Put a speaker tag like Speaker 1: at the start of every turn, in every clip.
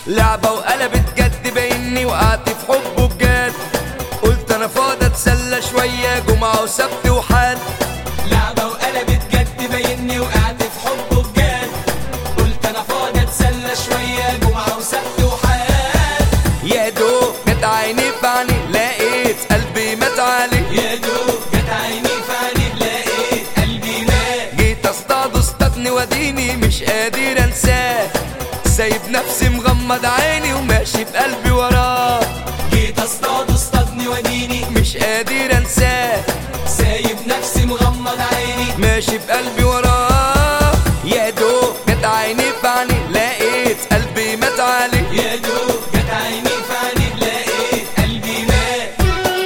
Speaker 1: لعبة وقلبت جد بيني وقعت في حبه بجد قلت انا فاضي اتسلى شوية جمعة وسبت وحد
Speaker 2: لعبة وقلبت جد بيني وقعت في حبه بجد قلت انا فاضي اتسلى شوية جمعة وسبت وحد
Speaker 1: يا دوب جت عيني في عيني لقيت قلبي مات عليه
Speaker 2: يا دوب جت عيني في عيني لقيت قلبي مات
Speaker 1: جيت اصطاد اصطادني وديني مش قادر انساه سايب نفسي مغمض عيني وماشي بقلبي وراه
Speaker 2: جيت اصطاد اصطادني وديني
Speaker 1: مش قادر انساه
Speaker 2: سايب نفسي مغمض عيني
Speaker 1: ماشي بقلبي وراه يا دوب جت عيني في عيني لقيت قلبي مات عليه
Speaker 2: يا دوب جت عيني في عيني لقيت قلبي مات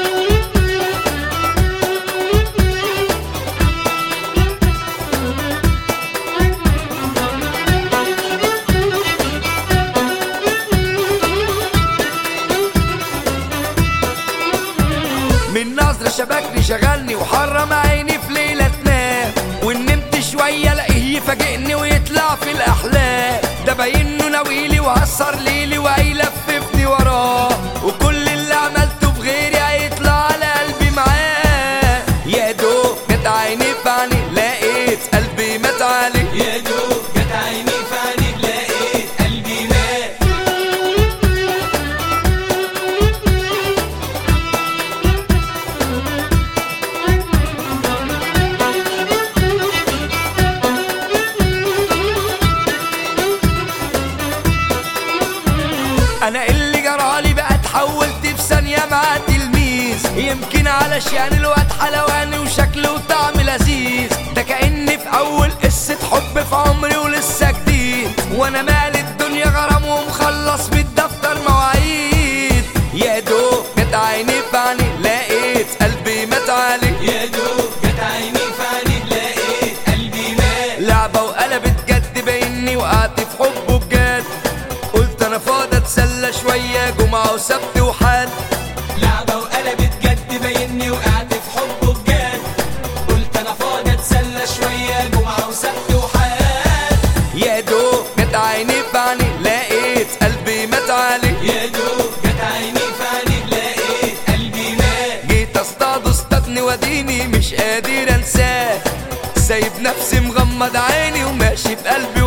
Speaker 1: من نظرة شبكني شغلني وحرم عيني في ليلة تنام وان نمت شوية الاقيه يفاجئني ويطلع في الاحلام ده باين انه ناويلي وهسر ليلي وهيلففني وراه وكل اللي عملته في غيري هيطلع على قلبي معاه يا دوب جت عيني في عيني لقيت قلبي مات عليه
Speaker 2: يا دوب جت عيني في عيني لقيت قلبي مات
Speaker 1: انا اللي جرالي بقى اتحولت في ثانية مع تلميذ يمكن علشان الواد حلواني وشكله وطعم لذيذ ده كأني في اول قصة حب في عمري ولسه جديد وانا مالي الدنيا غرام ومخلص بالدفتر مواعيد يا دوب جت عيني في عيني لقيت قلبي مات عليه
Speaker 2: يا دوب جت عيني في عيني لقيت قلبي مات
Speaker 1: لعبة وقلبت جد بيني وقعت في حبه بجد قلت انا فاضي اتسلى شوية جمعة وسبت وحد
Speaker 2: لعبة وقلبت جد بيني وقعت في حبه بجد قلت انا فاضي اتسلى شوية جمعة وسبت وحد
Speaker 1: يا دوب جت عيني في عيني لقيت قلبي مات عليه
Speaker 2: يا دوب جت عيني في عيني لقيت قلبي مات
Speaker 1: جيت اصطاد اصطادني وديني مش قادر انساه سايب نفسي مغمض عيني وماشي بقلبي